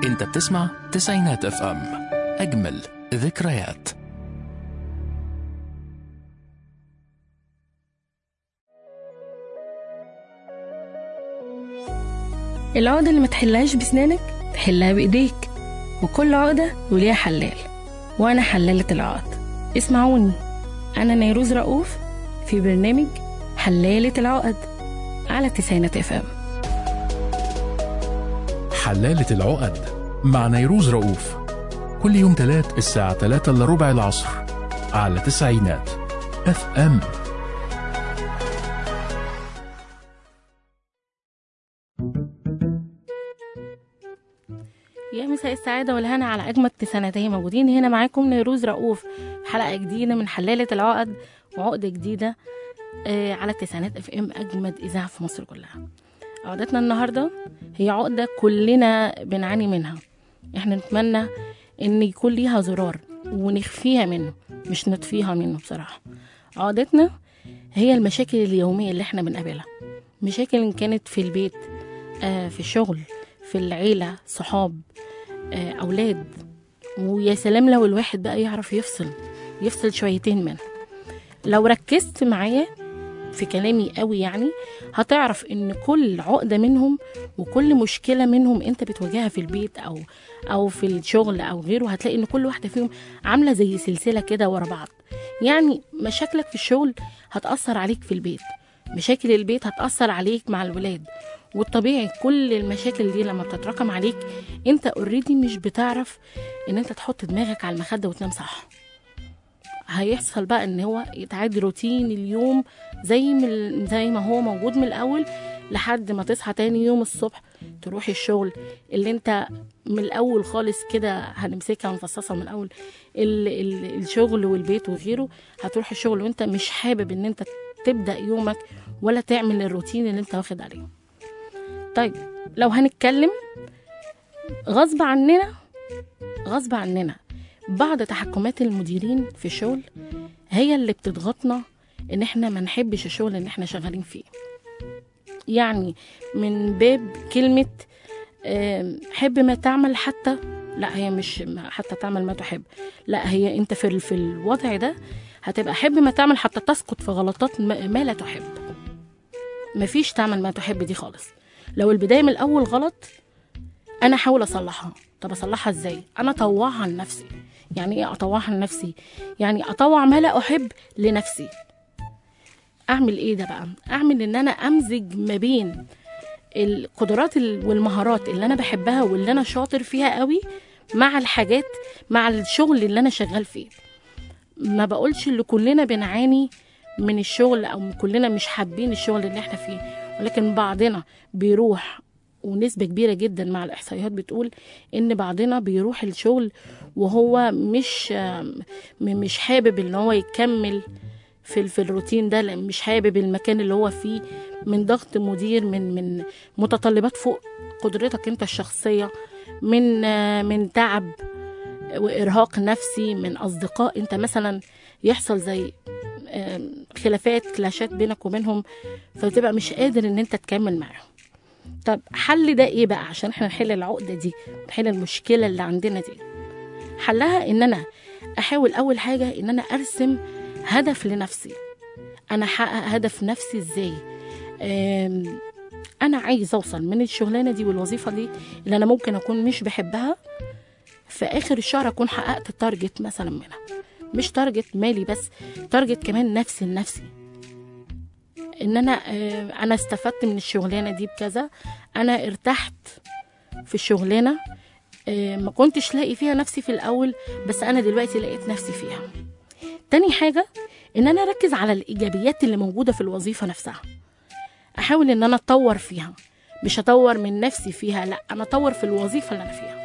انت بتسمع تسعينات اف ام اجمل ذكريات العقدة اللي ما تحلهاش بسنانك تحلها بإيديك وكل عقدة وليها حلال وأنا حلالة العقد اسمعوني أنا نيروز رؤوف في برنامج حلالة العقد على تسعينات اف ام حلالة العقد مع نيروز رؤوف كل يوم تلات الساعة تلاتة إلا ربع العصر على تسعينات اف ام يا مساء السعادة والهنا على أجمل تسعيناتية موجودين هنا معاكم نيروز رؤوف في حلقة جديدة من حلالة العقد وعقدة جديدة آه على التسعينات اف ام أجمد إذاعة في مصر كلها عقدتنا النهاردة هي عقدة كلنا بنعاني منها احنا نتمنى ان يكون ليها زرار ونخفيها منه مش نطفيها منه بصراحة عقدتنا هي المشاكل اليومية اللي احنا بنقابلها مشاكل إن كانت في البيت آه في الشغل في العيلة صحاب آه أولاد ويا سلام لو الواحد بقى يعرف يفصل يفصل شويتين منها لو ركزت معايا في كلامي قوي يعني هتعرف ان كل عقدة منهم وكل مشكلة منهم انت بتواجهها في البيت او او في الشغل او غيره هتلاقي ان كل واحدة فيهم عاملة زي سلسلة كده ورا بعض يعني مشاكلك في الشغل هتأثر عليك في البيت مشاكل البيت هتأثر عليك مع الولاد والطبيعي كل المشاكل دي لما بتتراكم عليك انت اوريدي مش بتعرف ان انت تحط دماغك على المخدة وتنام صح هيحصل بقى ان هو يتعاد روتين اليوم زي ما زي ما هو موجود من الاول لحد ما تصحى تاني يوم الصبح تروح الشغل اللي انت من الاول خالص كده هنمسكها ونفصصها من الاول ال ال الشغل والبيت وغيره هتروح الشغل وانت مش حابب ان انت تبدا يومك ولا تعمل الروتين اللي انت واخد عليه طيب لو هنتكلم غصب عننا غصب عننا بعض تحكمات المديرين في الشغل هي اللي بتضغطنا ان احنا ما نحبش الشغل اللي احنا شغالين فيه يعني من باب كلمة آم، حب ما تعمل حتى لا هي مش ما- حتى تعمل ما تحب لا هي انت في ال- في الوضع ده هتبقى حب ما تعمل حتى تسقط في غلطات ما ما لا تحب مفيش تعمل ما تحب دي خالص لو البداية من الأول غلط أنا أحاول أصلحها طب أصلحها إزاي أنا أطوعها لنفسي يعني إيه أطوعها لنفسي يعني أطوع ما لا أحب لنفسي أعمل إيه ده بقى أعمل إن أنا أمزج ما بين القدرات ال- والمهارات اللي أنا بحبها واللي أنا شاطر فيها قوي مع الحاجات مع الشغل اللي أنا شغال فيه ما بقولش اللي كلنا بنعاني من الشغل او كلنا مش حابين الشغل اللي احنا فيه ولكن بعضنا بيروح ونسبة كبيرة جدا مع الإحصائيات بتقول إن بعضنا بيروح الشغل وهو مش آم، م- مش حابب إن هو يكمل في ال- في الروتين ده لأن مش حابب المكان اللي هو فيه من ضغط مدير من من متطلبات فوق قدرتك أنت الشخصية من آه، من تعب وإرهاق نفسي من أصدقاء أنت مثلا يحصل زي آم، خلافات كلاشات بينك وبينهم فتبقى مش قادر ان انت تكمل معاهم طب حل ده ايه بقى عشان احنا نحل العقده دي نحل المشكله اللي عندنا دي حلها ان انا احاول اول حاجه ان انا ارسم هدف لنفسي انا احقق هدف نفسي ازاي آم، انا عايز اوصل من الشغلانه دي والوظيفه دي اللي انا ممكن اكون مش بحبها في اخر الشهر اكون حققت التارجت مثلا منها مش تارجت مالي بس تارجت كمان نفسي لنفسي ان انا آه، انا استفدت من الشغلانه دي بكذا انا ارتحت في الشغلانه آه، ما كنتش لاقي فيها نفسي في الاول بس انا دلوقتي لقيت نفسي فيها تاني حاجه ان انا اركز على الايجابيات اللي موجوده في الوظيفه نفسها احاول ان انا اتطور فيها مش اطور من نفسي فيها لا انا اطور في الوظيفه اللي انا فيها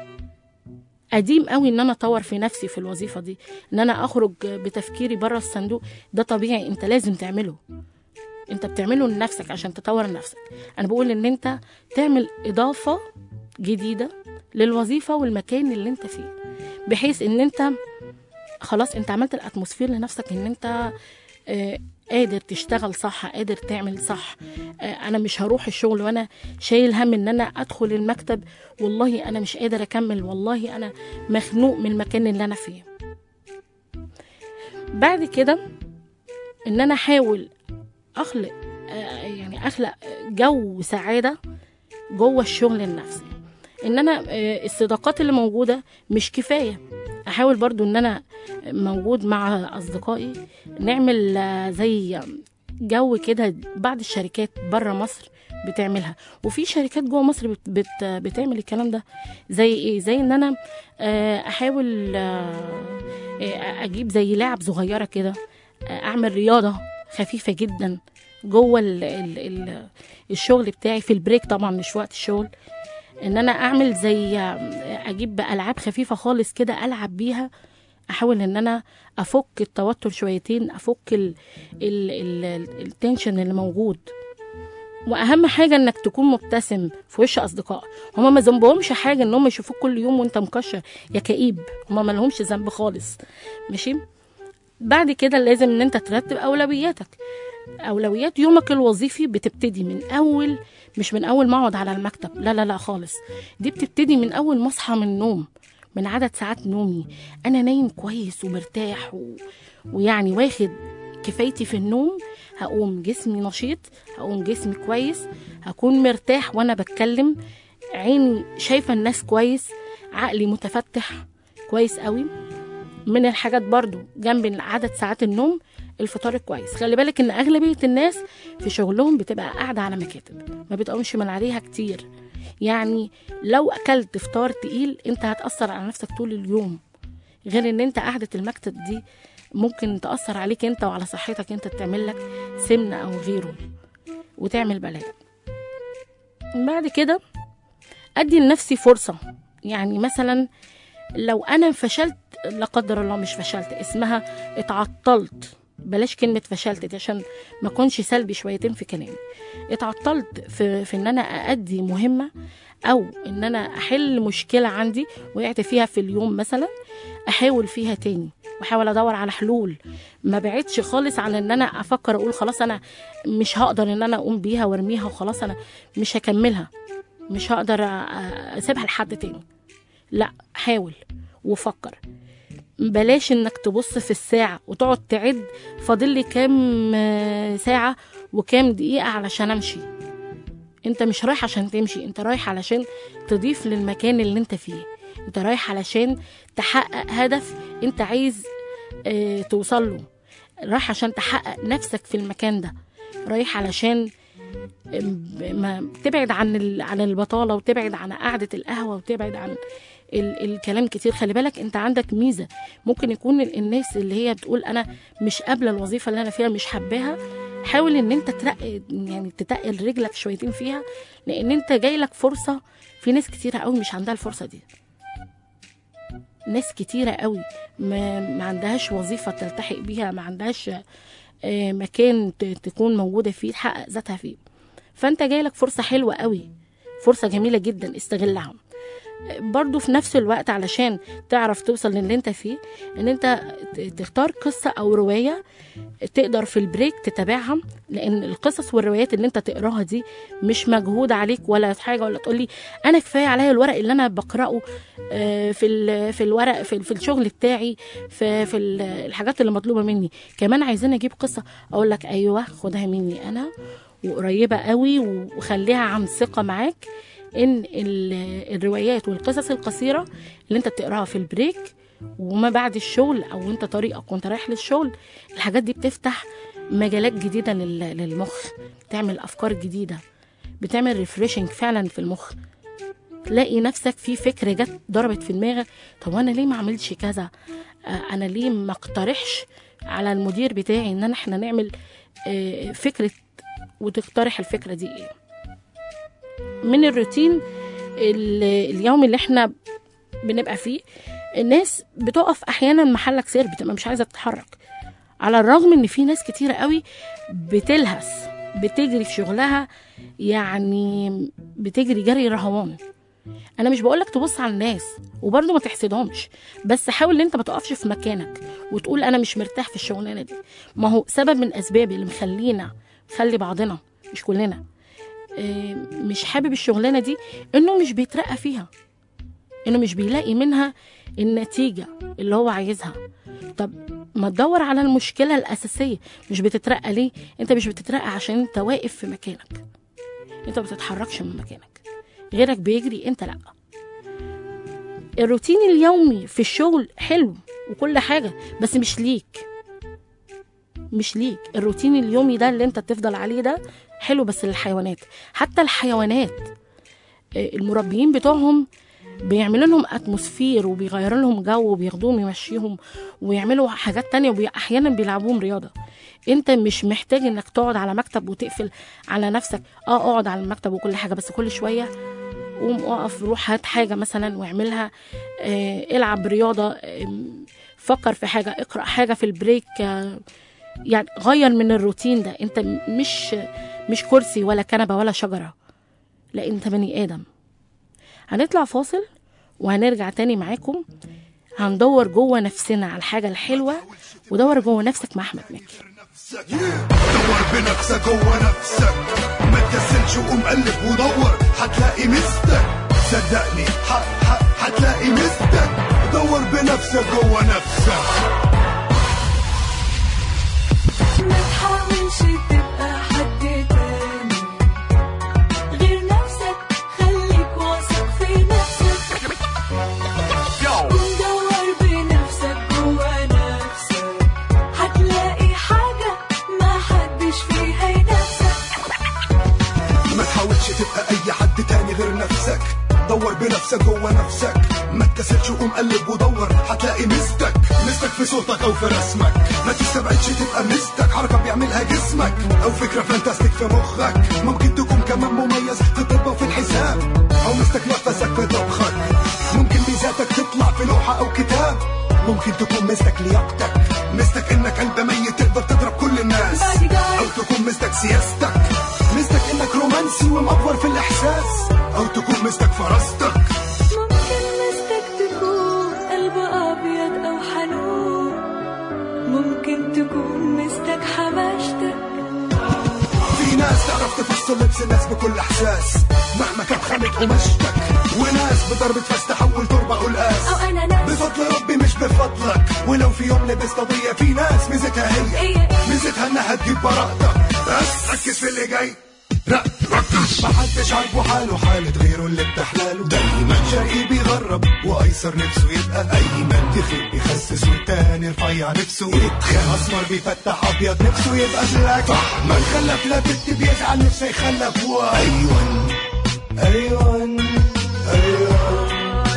قديم قوي ان انا اطور في نفسي في الوظيفه دي ان انا اخرج بتفكيري بره الصندوق ده طبيعي انت لازم تعمله انت بتعمله لنفسك عشان تطور نفسك انا بقول ان انت تعمل اضافه جديده للوظيفه والمكان اللي انت فيه بحيث ان انت خلاص انت عملت الاتموسفير لنفسك ان انت آه، قادر تشتغل صح قادر تعمل صح آه، انا مش هروح الشغل وانا شايل هم ان انا ادخل المكتب والله انا مش قادر اكمل والله انا مخنوق من المكان اللي انا فيه بعد كده ان انا احاول اخلق آه، يعني اخلق جو سعاده جوه الشغل النفسي ان انا آه، الصداقات اللي موجوده مش كفايه احاول برضو ان انا موجود مع اصدقائي نعمل آه، زي جو كده بعض الشركات بره مصر بتعملها وفي شركات جوه مصر بت بت بتعمل الكلام ده زي ايه زي ان انا آه، احاول آه، آه، اجيب زي لعب صغيره كده آه، اعمل رياضه خفيفه جدا جوه ال ال ال الشغل بتاعي في البريك طبعا مش وقت الشغل ان انا اعمل زي آه، اجيب العاب خفيفه خالص كده العب بيها احاول ان انا افك التوتر شويتين افك ال ال ال التنشن اللي موجود واهم حاجه انك تكون مبتسم في وش اصدقائك هما ما ذنبهمش حاجه ان هم يشوفوك كل يوم وانت مكشر يا كئيب هما ما لهمش ذنب خالص ماشي بعد كده لازم ان انت ترتب اولوياتك اولويات يومك الوظيفي بتبتدي من اول مش من اول ما اقعد على المكتب لا لا لا خالص دي بتبتدي من اول ما اصحى من النوم من عدد ساعات نومي انا نايم كويس ومرتاح و... ويعني واخد كفايتي في النوم هقوم جسمي نشيط هقوم جسمي كويس هكون مرتاح وانا بتكلم عيني شايفه الناس كويس عقلي متفتح كويس قوي من الحاجات برضو جنب عدد ساعات النوم الفطار الكويس خلي بالك ان اغلبيه الناس في شغلهم بتبقى قاعده على مكاتب ما بتقومش من عليها كتير يعني لو اكلت فطار تقيل انت هتاثر على نفسك طول اليوم غير ان انت قعده المكتب دي ممكن تاثر عليك انت وعلى صحتك انت تعمل لك سمنه او غيره وتعمل بلاء بعد كده ادي لنفسي فرصه يعني مثلا لو انا فشلت لا قدر الله مش فشلت اسمها اتعطلت بلاش كلمة فشلت دي عشان ما اكونش سلبي شويتين في كلامي اتعطلت في, في ان انا اادي مهمة او ان انا احل مشكلة عندي وقعت فيها في اليوم مثلا احاول فيها تاني واحاول ادور على حلول ما بعدش خالص عن ان انا افكر اقول خلاص انا مش هقدر ان انا اقوم بيها وارميها وخلاص انا مش هكملها مش هقدر أ- اسيبها لحد تاني لا حاول وفكر بلاش انك تبص في الساعة وتقعد تعد فاضل لي كام آه، ساعة وكام دقيقة علشان امشي انت مش رايح عشان تمشي انت رايح علشان تضيف للمكان اللي انت فيه انت رايح علشان تحقق هدف انت عايز اه توصل له رايح عشان تحقق نفسك في المكان ده رايح علشان ما تبعد عن ال- عن البطاله وتبعد عن قعده القهوه وتبعد عن ال- الكلام كتير خلي بالك انت عندك ميزه ممكن يكون ال- الناس اللي هي بتقول انا مش قابله الوظيفه اللي انا فيها مش حباها حاول ان انت ترقي يعني تتقل رجلك شويتين فيها لان انت جاي لك فرصه في ناس كتيره قوي مش عندها الفرصه دي ناس كتيره قوي ما, ما عندهاش وظيفه تلتحق بيها ما عندهاش آه، مكان ت- تكون موجوده فيه تحقق ذاتها فيه فانت جاي لك فرصه حلوه قوي فرصه جميله جدا استغلها برضو في نفس الوقت علشان تعرف توصل للي انت فيه ان انت ت- تختار قصة او رواية تقدر في البريك تتابعها لان القصص والروايات اللي انت تقراها دي مش مجهود عليك ولا حاجة ولا تقولي انا كفاية عليا الورق اللي انا بقرأه آه، في ال- في الورق في, في الشغل بتاعي في في ال- الحاجات اللي مطلوبة مني كمان عايزين اجيب قصة اقول لك ايوه خدها مني انا وقريبة قوي وخليها عن ثقة معاك ان ال- الروايات والقصص القصيره اللي انت بتقراها في البريك وما بعد الشغل او انت طريقك وانت رايح للشغل الحاجات دي بتفتح مجالات جديده لل- للمخ بتعمل افكار جديده بتعمل ريفريشنج فعلا في المخ تلاقي نفسك في فكره جت ضربت في دماغك طب انا ليه ما اعملش كذا آه، انا ليه ما اقترحش على المدير بتاعي ان أنا- احنا نعمل آه، فكره وتقترح الفكره دي ايه من الروتين ال- اليومي اللي احنا بنبقى فيه الناس بتقف احيانا محلك سير بتبقى مش عايزه تتحرك على الرغم ان في ناس كتيره قوي بتلهث بتجري في شغلها يعني بتجري جري رهوان انا مش بقولك تبص على الناس وبرضه ما تحسدهمش بس حاول ان انت ما تقفش في مكانك وتقول انا مش مرتاح في الشغلانه دي ما هو سبب من اسباب اللي مخلينا خلي بعضنا مش كلنا آه، مش حابب الشغلانه دي انه مش بيترقى فيها انه مش بيلاقي منها النتيجه اللي هو عايزها طب ما تدور على المشكله الاساسيه مش بتترقى ليه انت مش بتترقى عشان انت واقف في مكانك انت ما بتتحركش من مكانك غيرك بيجري انت لا الروتين اليومي في الشغل حلو وكل حاجه بس مش ليك مش ليك الروتين اليومي ده اللي انت تفضل عليه ده حلو بس للحيوانات حتى الحيوانات آه، المربيين بتوعهم بيعملوا لهم اتموسفير وبيغيروا لهم جو وبياخدوهم يمشيهم ويعملوا حاجات تانية واحيانا بيلعبوهم رياضه انت مش محتاج انك تقعد على مكتب وتقفل على نفسك اه اقعد على المكتب وكل حاجه بس كل شويه قوم اقف روح هات حاجه مثلا واعملها آه العب رياضه آه فكر في حاجه اقرا حاجه في البريك آه يعني غير من الروتين ده انت م- مش مش كرسي ولا كنبه ولا شجره لا انت بني ادم هنطلع فاصل وهنرجع تاني معاكم هندور جوه نفسنا على الحاجه الحلوه ودور جوه نفسك مع احمد مكي دور بنفسك جوه نفسك ما تكسلش وقوم قلب ودور هتلاقي مستك صدقني ح- ح- هتلاقي مستك دور بنفسك جوه نفسك ما تحاولش تبقى حد تاني غير نفسك خليك واثق في نفسك ودور بنفسك جوا نفسك هتلاقي حاجة ما حدش فيها ينافسك ما تحاولش تبقى اي حد تاني غير نفسك دور بنفسك جوه نفسك ما تكسلش وقوم قلب ودور هتلاقي مستك مستك في صوتك او في رسمك ما تستبعدش تبقى مستك حركه بيعملها جسمك او فكره فانتاستيك في مخك ممكن تكون كمان مميز في الطب وفي الحساب او مستك نفسك في طبخك ممكن ميزاتك تطلع في لوحه او كتاب ممكن تكون مستك لياقتك مستك انك قلب ميت تقدر تضرب كل الناس او تكون مستك سياستك مستك انك رومانسي ومأفور في الاحساس او تكون مستك فراستك ممكن مستك تكون قلب أبيض أو حنون ممكن تكون مستك حماشتك في ناس تعرف تفصل لبس الناس بكل احساس مهما كانت خانة قماشتك وناس بضربة فاس تحول تربة قلقاس أو أنا ناس بفضل ربي مش بفضلك ولو في يوم لبست قضية في ناس ميزتها هي هي إيه؟ ميزتها انها تجيب براءتك بس ركز في اللي جاي لا ركز محدش عاجبه حاله حالة غيره اللي بتحلاله دايما شقي بيغرب وايسر نفسه يبقى ايمن تخيل بيخسس والتاني رفيع نفسه يتخان اسمر بيفتح ابيض نفسه يبقى بلاك من خلف لا بنت بيزعل نفسه يخلف وايون ايون ايون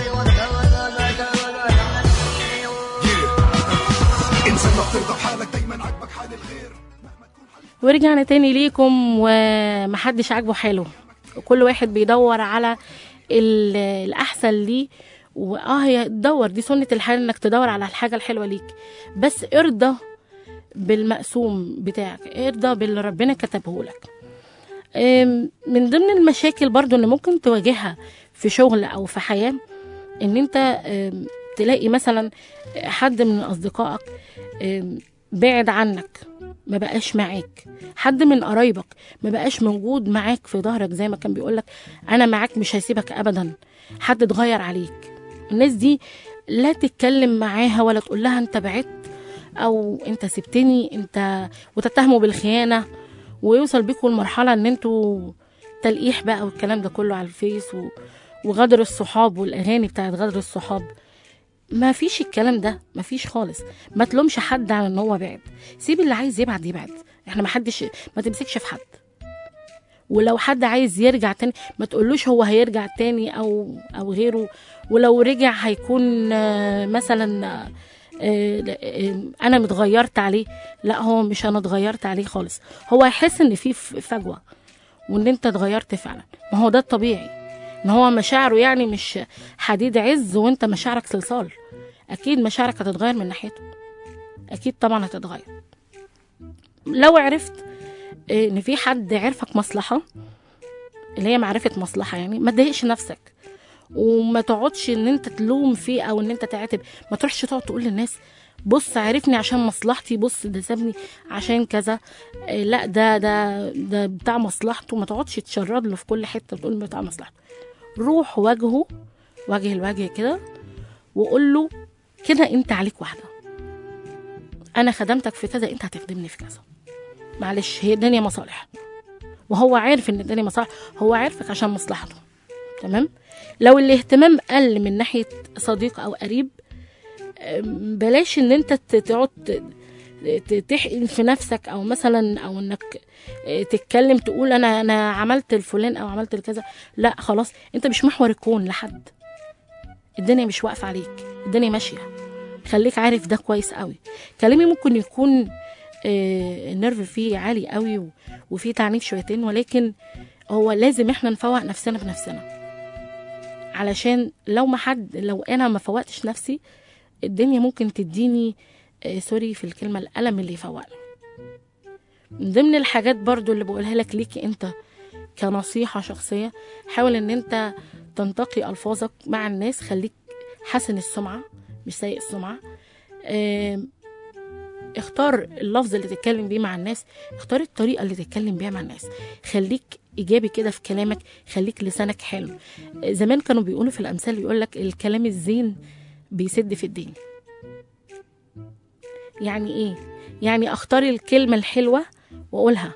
Yeah. انسان ما بترضى بحالك دايما عاجبك حال الغير ورجعنا تاني ليكم ومحدش عاجبه حاله كل واحد بيدور على ال- الأحسن ليه واه هي تدور دي سنة الحياة انك تدور على الحاجة الحلوة ليك بس ارضى بالمقسوم بتاعك ارضى باللي ربنا كتبه لك أم، من ضمن المشاكل برضو اللي ممكن تواجهها في شغل او في حياة ان انت أم، تلاقي مثلا حد من اصدقائك أم، بعد عنك ما بقاش معاك حد من قرايبك ما بقاش موجود معاك في ظهرك زي ما كان بيقولك انا معاك مش هسيبك ابدا حد اتغير عليك الناس دي لا تتكلم معاها ولا تقول لها انت بعدت او انت سبتني انت وتتهموا بالخيانه ويوصل بيكم المرحله ان انتوا تلقيح بقى والكلام ده كله على الفيس و... وغدر الصحاب والاغاني بتاعت غدر الصحاب ما فيش الكلام ده ما فيش خالص ما تلومش حد على ان هو بعد سيب اللي عايز يبعد يبعد احنا ما حدش ما تمسكش في حد ولو حد عايز يرجع تاني ما تقولوش هو هيرجع تاني او او غيره ولو رجع هيكون آه، مثلا آه، آه، انا متغيرت عليه لا هو مش انا اتغيرت عليه خالص هو هيحس ان في ف- فجوه وان انت اتغيرت فعلا ما هو ده الطبيعي ان هو مشاعره يعني مش حديد عز وانت مشاعرك صلصال اكيد مشاعرك هتتغير من ناحيته اكيد طبعا هتتغير لو عرفت إيه، ان في حد عرفك مصلحه اللي هي معرفه مصلحه يعني ما تضايقش نفسك وما تقعدش ان انت تلوم فيه او ان انت تعاتب ما تروحش تقعد تقول للناس بص عرفني عشان مصلحتي بص ده سابني عشان كذا آه، لا ده ده ده بتاع مصلحته ما تقعدش تشرد له في كل حته تقول بتاع مصلحته روح واجهه وجه الوجه كده وقول له كده انت عليك واحده انا خدمتك في كذا انت هتخدمني في كذا معلش هي الدنيا مصالح وهو عارف ان الدنيا مصالح هو عارفك عشان مصلحته تمام لو الاهتمام قل من ناحيه صديق او قريب أم، بلاش ان انت ت- تقعد ت- ت- تحقن في نفسك او مثلا او انك اه، تتكلم تقول انا انا عملت الفلان او عملت الكذا لا خلاص انت مش محور الكون لحد الدنيا مش واقفه عليك الدنيا ماشيه خليك عارف ده كويس قوي كلامي ممكن يكون آه، النرف فيه عالي قوي و- وفيه تعنيف شويتين ولكن هو لازم احنا نفوق نفسنا بنفسنا علشان لو ما حد لو انا ما فوقتش نفسي الدنيا ممكن تديني آه، سوري في الكلمة الألم اللي يفوقني من ضمن الحاجات برضو اللي بقولها لك ليكي انت كنصيحة شخصية حاول ان انت تنتقي ألفاظك مع الناس خليك حسن السمعة مش سيء السمعة آم، اختار اللفظ اللي تتكلم بيه مع الناس اختار الطريقة اللي تتكلم بيها مع الناس خليك إيجابي كده في كلامك خليك لسانك حلو آه، زمان كانوا بيقولوا في الأمثال يقول لك الكلام الزين بيسد في الدين يعني ايه يعني اختار الكلمة الحلوة واقولها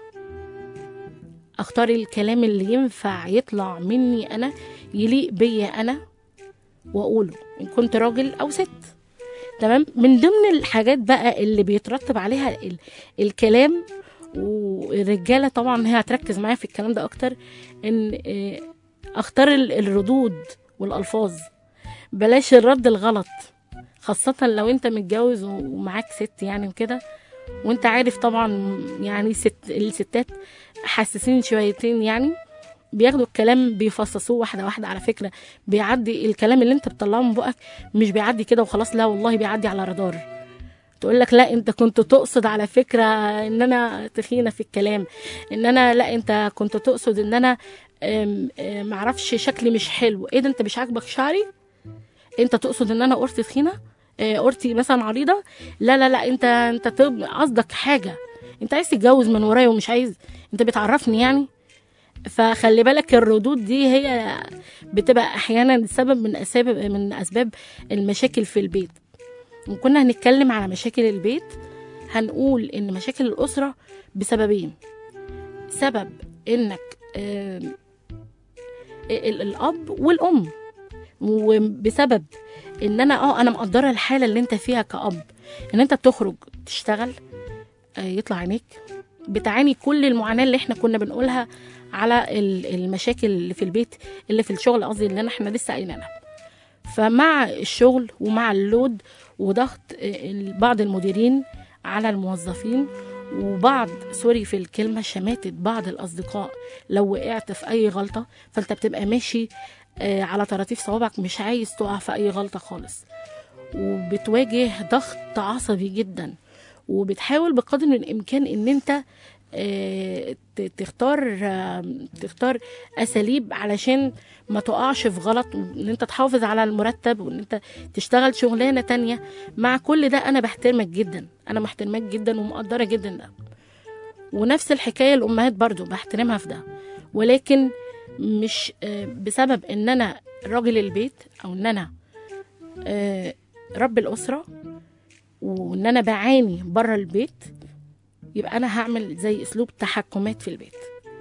اختار الكلام اللي ينفع يطلع مني انا يليق بيا انا واقوله ان كنت راجل او ست تمام من ضمن الحاجات بقى اللي بيترتب عليها ال- الكلام والرجاله طبعا هي هتركز معايا في الكلام ده اكتر ان آه، اختار ال- الردود والالفاظ بلاش الرد الغلط خاصة لو انت متجوز ومعاك ست يعني وكده وانت عارف طبعا يعني ست الستات حساسين شويتين يعني بياخدوا الكلام بيفصصوه واحدة واحدة على فكرة بيعدي الكلام اللي انت بتطلعه من بقك مش بيعدي كده وخلاص لا والله بيعدي على رادار تقول لك لا انت كنت تقصد على فكرة ان انا تخينة في الكلام ان انا لا انت كنت تقصد ان انا ام- ام، معرفش شكلي مش حلو ايه ده انت مش عاجبك شعري انت تقصد ان انا قرتي تخينه آه، قرتي مثلا عريضه لا لا لا انت انت طب- قصدك حاجه انت عايز تتجوز من ورايا ومش عايز انت بتعرفني يعني فخلي بالك الردود دي هي بتبقى احيانا سبب من اسباب من اسباب المشاكل في البيت وكنا هنتكلم على مشاكل البيت هنقول ان مشاكل الاسره بسببين سبب انك آم، ال- الاب والام وبسبب ان انا اه انا مقدره الحاله اللي انت فيها كأب ان انت بتخرج تشتغل آه، يطلع عينيك بتعاني كل المعاناه اللي احنا كنا بنقولها على ال- المشاكل اللي في البيت اللي في الشغل قصدي اللي أنا- احنا لسه قايلينها فمع الشغل ومع اللود وضغط آه، بعض المديرين على الموظفين وبعض سوري في الكلمة شماتة بعض الأصدقاء لو وقعت في أي غلطة فأنت بتبقى ماشي آه، على طراطيف صوابعك مش عايز تقع في أي غلطة خالص وبتواجه ضغط عصبي جدا وبتحاول بقدر من الإمكان إن أنت آه، ت- تختار آه، تختار أساليب علشان ما تقعش في غلط وإن أنت تحافظ على المرتب وإن أنت تشتغل شغلانة تانية مع كل ده أنا بحترمك جدا أنا محترمك جدا ومقدرة جدا ده ونفس الحكاية الأمهات برضو بحترمها في ده ولكن مش آه، بسبب ان انا راجل البيت او ان انا آه، رب الاسره وان انا بعاني بره البيت يبقى انا هعمل زي اسلوب تحكمات في البيت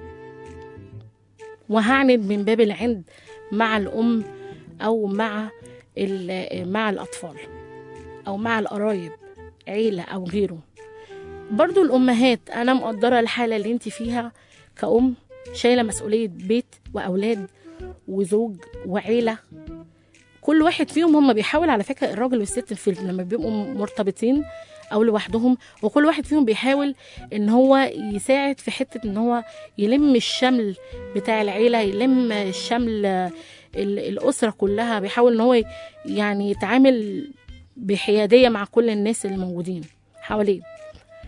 وهعند من باب العند مع الام او مع ال- مع الاطفال او مع القرايب عيله او غيره برضو الامهات انا مقدره الحاله اللي انت فيها كأم شايله مسؤوليه بيت واولاد وزوج وعيله كل واحد فيهم هم بيحاول على فكره الراجل والست في لما بيبقوا مرتبطين او لوحدهم وكل واحد فيهم بيحاول ان هو يساعد في حته ان هو يلم الشمل بتاع العيله يلم الشمل آه، ال- الاسره كلها بيحاول ان هو ي- يعني يتعامل بحياديه مع كل الناس اللي موجودين حواليه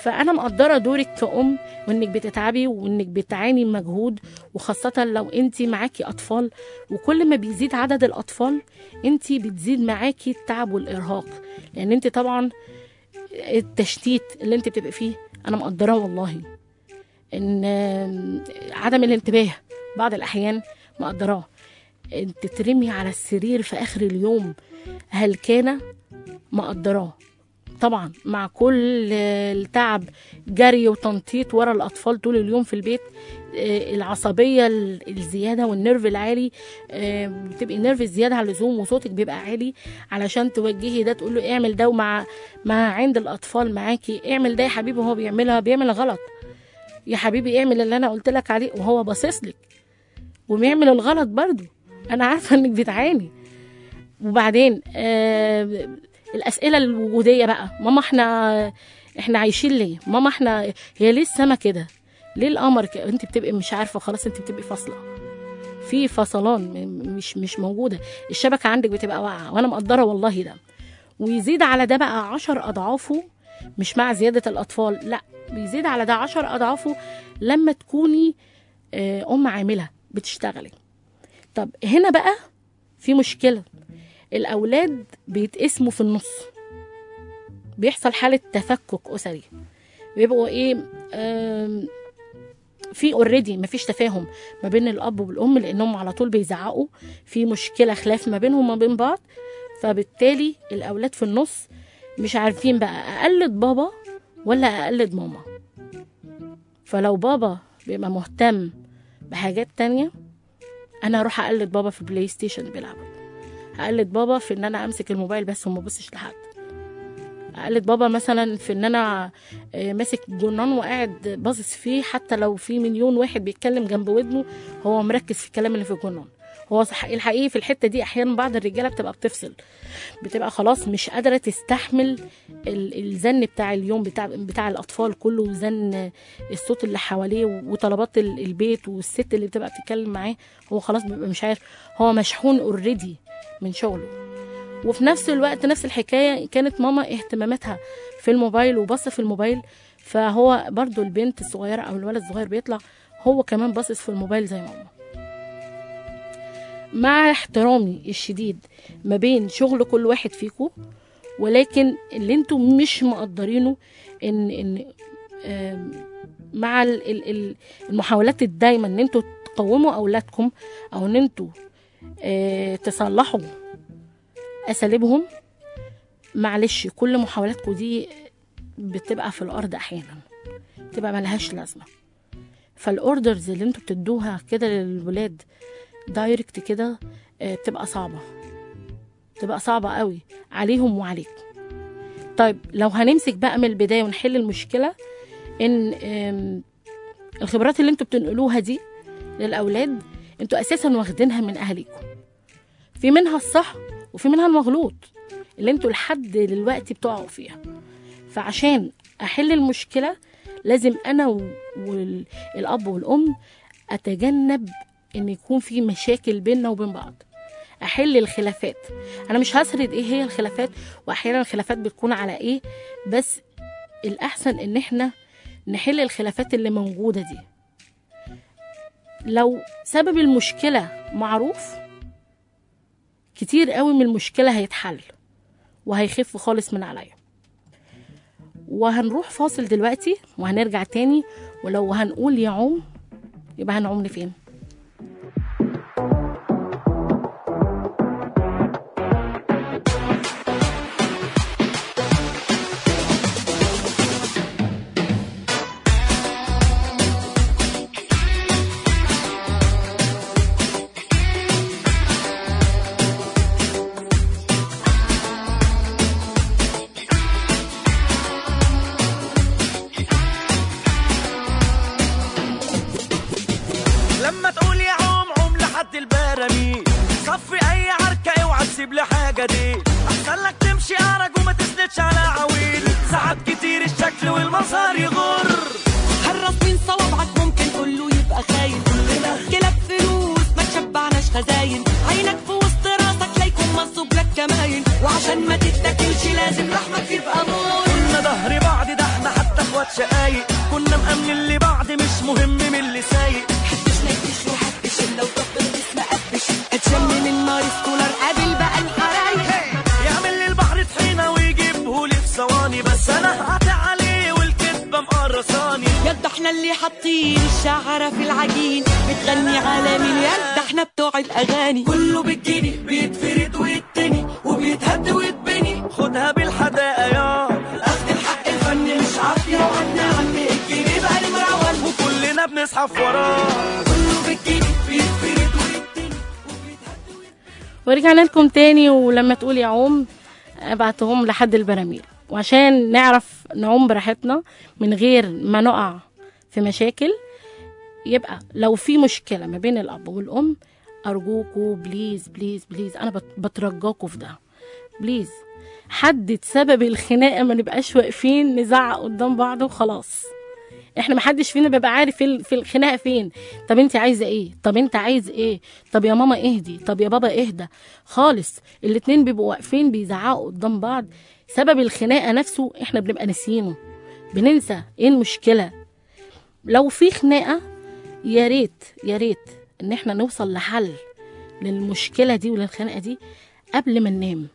فانا مقدره دورك كأم وانك بتتعبي وانك بتعاني من مجهود وخاصه لو انت معاكي اطفال وكل ما بيزيد عدد الاطفال انت بتزيد معاكي التعب والارهاق لان انت طبعا التشتيت اللي انت بتبقى فيه انا مقدراه والله ان آم، عدم الانتباه بعض الاحيان مقدراه انت ترمي على السرير في اخر اليوم هلكانه مقدراه طبعا مع كل التعب جري وتنطيط ورا الاطفال طول اليوم في البيت آه، العصبيه ال- الزياده والنرف العالي آه، بتبقي نرف زياده عن اللزوم وصوتك بيبقى عالي علشان توجهي ده تقول له اعمل ده ومع مع عند الاطفال معاكي اعمل ده يا حبيبي وهو بيعملها بيعمل غلط يا حبيبي اعمل اللي انا قلت لك عليه وهو باصص لك وبيعمل الغلط برضو انا عارفه انك بتعاني وبعدين آه الاسئله الوجوديه بقى ماما احنا احنا عايشين ليه ماما احنا هي ليه السما كده ليه القمر كده انت بتبقي مش عارفه خلاص انت بتبقي فاصله في فصلان م- مش مش موجوده الشبكه عندك بتبقى واقعه وانا مقدره والله ده ويزيد على ده بقى عشر اضعافه مش مع زياده الاطفال لا بيزيد على ده عشر اضعافه لما تكوني آه، ام عامله بتشتغلي طب هنا بقى في مشكله الاولاد بيتقسموا في النص بيحصل حاله تفكك اسري بيبقوا ايه آم، في اوريدي مفيش تفاهم ما بين الاب والام لانهم على طول بيزعقوا في مشكله خلاف ما بينهم وما بين بعض فبالتالي الاولاد في النص مش عارفين بقى اقلد بابا ولا اقلد ماما فلو بابا بيبقى مهتم بحاجات تانية انا هروح اقلد بابا في البلاي ستيشن بيلعب هقلد بابا في ان انا امسك الموبايل بس وما ابصش لحد اقلد بابا مثلا في ان انا آه، ماسك جنان وقاعد باصص فيه حتى لو في مليون واحد بيتكلم جنب ودنه هو مركز في الكلام اللي في الجنان هو صح الحقيقي في الحته دي احيانا بعض الرجاله بتبقى بتفصل بتبقى خلاص مش قادره تستحمل ال- الزن بتاع اليوم بتاع بتاع الاطفال كله وزن الصوت اللي حواليه وطلبات ال- البيت والست اللي بتبقى بتتكلم معاه هو خلاص بيبقى مش عارف هو مشحون اوريدي من شغله وفي نفس الوقت نفس الحكايه كانت ماما اهتماماتها في الموبايل وبص في الموبايل فهو برضو البنت الصغيره او الولد الصغير بيطلع هو كمان باصص في الموبايل زي ماما مع احترامي الشديد ما بين شغل كل واحد فيكم ولكن اللي انتم مش مقدرينه ان ان آم، مع ال- ال- ال- المحاولات الدايمه ان انتوا تقوموا اولادكم او ان انتوا آه، تصلحوا اساليبهم معلش كل محاولاتكم دي بتبقى في الارض احيانا بتبقى ملهاش لازمه فالاوردرز اللي انتوا بتدوها كده للولاد دايركت كده آه، بتبقى صعبه بتبقى صعبه قوي عليهم وعليك طيب لو هنمسك بقى من البدايه ونحل المشكله ان آم، الخبرات اللي انتوا بتنقلوها دي للاولاد انتوا اساسا واخدينها من اهاليكم في منها الصح وفي منها المغلوط اللي انتوا لحد دلوقتي بتقعوا فيها فعشان احل المشكله لازم انا و- والاب والام اتجنب ان يكون في مشاكل بيننا وبين بعض احل الخلافات انا مش هسرد ايه هي الخلافات واحيانا الخلافات بتكون على ايه بس الاحسن ان احنا نحل الخلافات اللي موجوده دي لو سبب المشكله معروف كتير قوي من المشكله هيتحل وهيخف خالص من عليا وهنروح فاصل دلوقتي وهنرجع تاني ولو هنقول يعوم يبقى هنعوم لفين لما تقول يا عوم عوم لحد البراميل صفي اي عركة اوعى تسيب لي حاجة دي احسن لك تمشي ارج وما تسندش على عويل ساعات كتير الشكل والمظهر يغر حرص من صوابعك ممكن كله يبقى خاين كلاب فلوس ما تشبعناش خزاين عينك في وسط راسك لا يكون منصوب لك كماين وعشان ما تتاكلش لازم لحمك يبقى نور كنا ظهر بعض ده احنا حتى اخوات حاطين الشعرة في العجين بتغني على مليان ده احنا بتوع الاغاني كله بالجني بيتفرد ويتني وبيتهد ويتبني خدها بالحداقة يا اخد الحق الفني مش عافية وعنا عم الجنيه بقى المروان وكلنا بنزحف وراه كله بالجني بيتفرد ويتني ورجعنا لكم تاني ولما تقول يعوم ابعتهم لحد البراميل وعشان نعرف نعوم براحتنا من غير ما نقع في مشاكل يبقى لو في مشكلة ما بين الأب والأم أرجوكوا بليز بليز بليز أنا بت- بترجاكوا في ده بليز حدد سبب الخناقة ما نبقاش واقفين نزعق قدام بعض وخلاص احنا محدش فينا بيبقى عارف في ال- في الخناقه فين طب انت عايزه ايه طب انت عايز ايه طب يا ماما اهدي طب يا بابا اهدى خالص الاتنين بيبقوا واقفين بيزعقوا قدام بعض سبب الخناقه نفسه احنا بنبقى ناسيينه بننسى ايه المشكله لو في خناقه يا ريت يا ريت ان احنا نوصل لحل للمشكله دي وللخناقه دي قبل ما ننام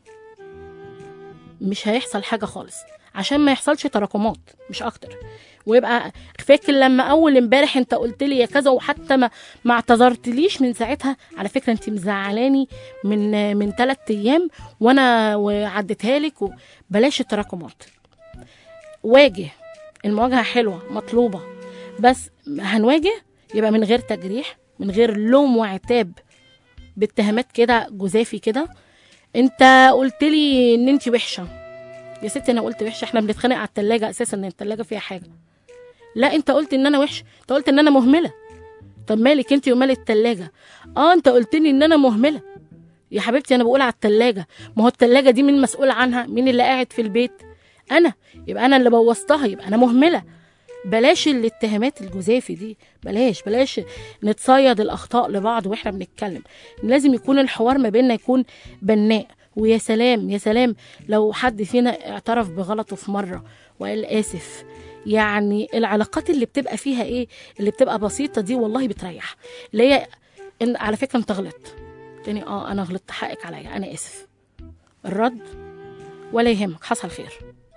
مش هيحصل حاجه خالص عشان ما يحصلش تراكمات مش اكتر ويبقى فاكر لما اول امبارح انت قلت لي يا كذا وحتى ما ما اعتذرتليش من ساعتها على فكره انت مزعلاني من من ثلاث ايام وانا وعديتها لك و- بلاش التراكمات واجه المواجهه حلوه مطلوبه بس هنواجه يبقى من غير تجريح من غير لوم وعتاب باتهامات كده جزافي كده انت قلت لي ان انت وحشه يا ستي انا قلت وحشه احنا بنتخانق على التلاجة اساسا ان التلاجة فيها حاجه لا انت قلت ان انا وحشه انت قلت ان انا مهمله طب مالك انت ومال التلاجة اه انت قلت لي ان انا مهمله يا حبيبتي انا بقول على التلاجة ما هو التلاجة دي مين المسؤول عنها مين اللي قاعد في البيت انا يبقى انا اللي بوظتها يبقى انا مهمله بلاش الاتهامات الجزافي دي بلاش بلاش نتصيد الاخطاء لبعض واحنا بنتكلم لازم يكون الحوار ما بيننا يكون بناء ويا سلام يا سلام لو حد فينا اعترف بغلطه في مره وقال اسف يعني العلاقات اللي بتبقى فيها ايه اللي بتبقى بسيطه دي والله بتريح اللي هي ان على فكره انت غلطت تاني اه انا غلطت حقك عليا انا اسف الرد ولا يهمك حصل خير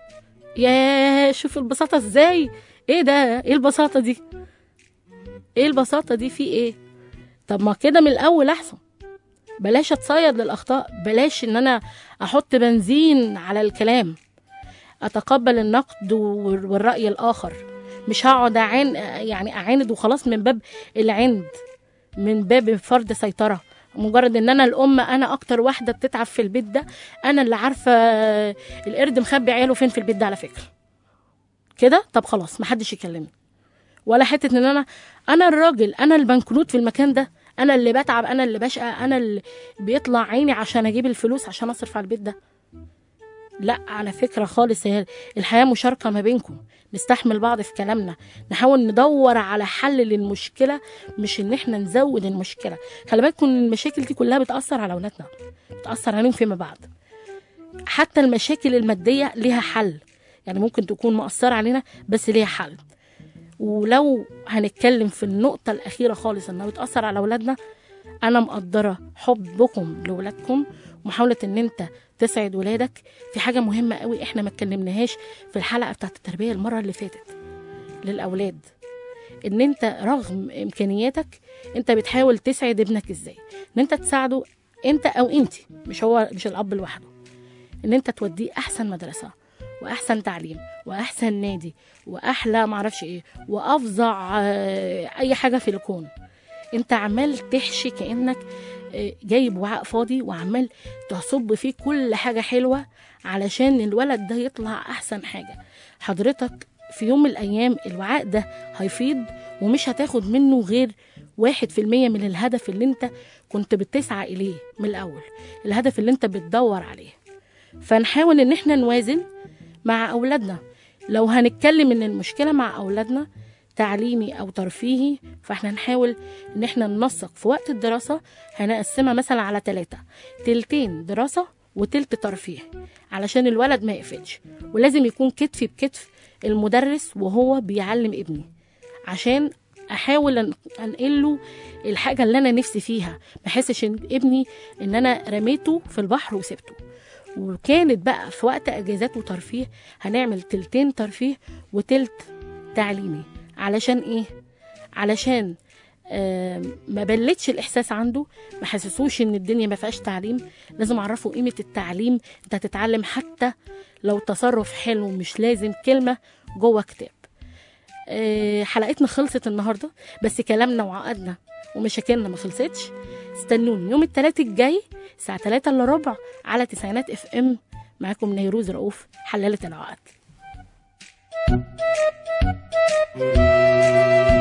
يا شوف البساطه ازاي ايه ده ايه البساطه دي ايه البساطه دي في ايه طب ما كده من الاول احسن بلاش اتصيد للاخطاء بلاش ان انا احط بنزين على الكلام اتقبل النقد وال- والراي الاخر مش هقعد أعان يعني اعاند وخلاص من باب العند من باب فرض سيطره مجرد ان انا الام انا اكتر واحده بتتعب في البيت ده انا اللي عارفه القرد مخبي عياله فين في البيت ده على فكره كده طب خلاص محدش يكلمني ولا حته ان انا انا الراجل انا البنكنوت في المكان ده انا اللي بتعب انا اللي بشقى انا اللي بيطلع عيني عشان اجيب الفلوس عشان اصرف على البيت ده لا على فكره خالص هي الحياه مشاركه ما بينكم نستحمل بعض في كلامنا نحاول ندور على حل للمشكله مش ان احنا نزود المشكله خلي بالكم إن المشاكل دي كلها بتاثر على اولادنا بتاثر عليهم فيما بعد حتى المشاكل الماديه ليها حل يعني ممكن تكون مأثرة علينا بس ليها حل ولو هنتكلم في النقطة الأخيرة خالص إنها بتأثر على أولادنا أنا مقدرة حبكم لولادكم ومحاولة إن أنت تسعد ولادك في حاجة مهمة قوي إحنا ما اتكلمناهاش في الحلقة بتاعت التربية المرة اللي فاتت للأولاد إن أنت رغم إمكانياتك أنت بتحاول تسعد ابنك إزاي إن أنت تساعده أنت أو أنت مش هو مش الأب لوحده إن أنت توديه أحسن مدرسة واحسن تعليم واحسن نادي واحلى معرفش ايه وافظع آه، اي حاجه في الكون انت عمال تحشي كانك آه، جايب وعاء فاضي وعمال تصب فيه كل حاجه حلوه علشان الولد ده يطلع احسن حاجه حضرتك في يوم من الايام الوعاء ده هيفيض ومش هتاخد منه غير واحد في المية من الهدف اللي انت كنت بتسعى اليه من الاول الهدف اللي انت بتدور عليه فنحاول ان احنا نوازن مع اولادنا لو هنتكلم ان المشكله مع اولادنا تعليمي او ترفيهي فاحنا نحاول ان احنا ننسق في وقت الدراسه هنقسمها مثلا على ثلاثة تلتين دراسه وتلت ترفيه علشان الولد ما يقفلش ولازم يكون كتف بكتف المدرس وهو بيعلم ابني عشان احاول أن- انقل له الحاجه اللي انا نفسي فيها ما احسش ان ابني ان انا رميته في البحر وسبته وكانت بقى في وقت اجازات وترفيه هنعمل تلتين ترفيه وتلت تعليمي علشان ايه علشان آه ما بلتش الاحساس عنده ما حسسوش ان الدنيا ما فيهاش تعليم لازم اعرفه قيمه التعليم انت هتتعلم حتى لو تصرف حلو مش لازم كلمه جوه كتاب آه، حلقتنا خلصت النهارده بس كلامنا وعقدنا ومشاكلنا ما خلصتش استنوني يوم الثلاث الجاي الساعه 3 الا ربع على تسعينات اف ام معاكم نيروز رؤوف حلالة العقد